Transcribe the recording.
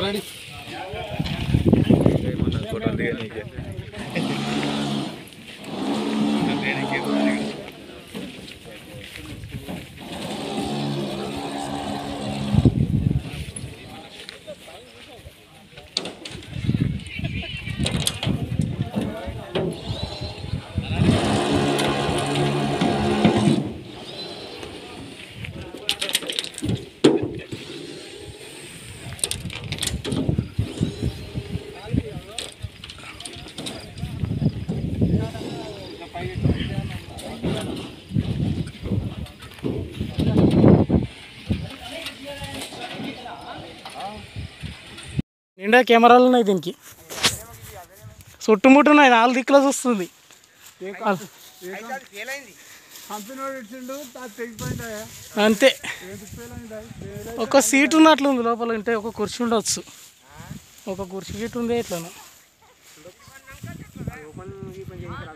ready photo దిగనీకే నిండా కెమెరాలు ఉన్నాయి దీనికి చుట్టుముట్టు ఉన్నాయి నాలుగు దిక్కులో చూస్తుంది కంపెనీ ఇచ్చిండు తెగిపోయిందా అంతే ఒక సీట్ ఉన్నట్లుంది లోపల ఉంటే ఒక కుర్చీ ఉండొచ్చు ఒక కుర్చీ గిట్ ఉంది ఇట్లా